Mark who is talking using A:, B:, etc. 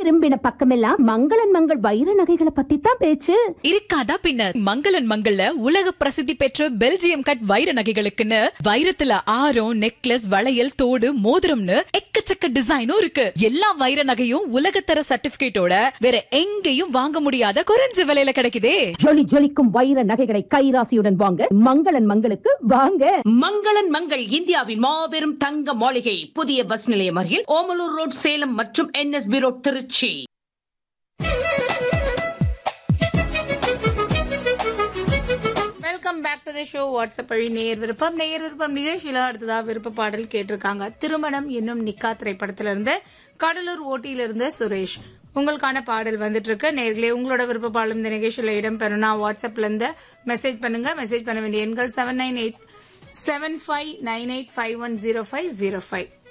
A: திரும்பின பக்கமெல்லாம் மங்களன் மங்கள் வைர நகைகளை பத்தி தான் பேச்சு
B: இருக்காதா பின்ன மங்களன் மங்கள்ல உலக பிரசித்தி பெற்ற பெல்ஜியம் கட் வைர நகைகளுக்குன்னு வைரத்துல ஆரம் நெக்லஸ் வளையல் தோடு மோதிரம்னு எக்கச்சக்க டிசைனும் இருக்கு எல்லா வைர நகையும் உலகத்தர சர்டிபிகேட்டோட வேற எங்கேயும் வாங்க முடியாத குறைஞ்ச விலையில கிடைக்குதே
A: ஜொலி ஜொலிக்கும் வைர நகைகளை கைராசியுடன் வாங்க மங்களன் மங்களுக்கு வாங்க
C: மங்களன் மங்கள் இந்தியாவின் மாபெரும் தங்க மாளிகை புதிய பஸ் நிலையம் அருகில் ஓமலூர் ரோட் சேலம் மற்றும் NSP road Tiruchi
D: welcome back to the show WhatsApp வழி நேயர் விருப்பம் நேயர் விருப்பம் நிகழ்ச்சியில அடுத்ததா விருப்ப பாடல் கேட்டிருக்காங்க திருமணம் என்னும் நிக்கா திரைப்படத்திலிருந்து கடலூர் ஓட்டியிலிருந்து சுரேஷ் உங்களுக்கான பாடல் வந்துட்டு இருக்கு நேர்களே உங்களோட விருப்ப பாடலும் இந்த நிகழ்ச்சியில இடம்பெறும்னா வாட்ஸ்அப்ல இருந்து மெசேஜ் பண்ணுங்க மெசேஜ் பண்ண வேண்டிய எண்கள் seven nine eight seven five nine eight five one zero five zero five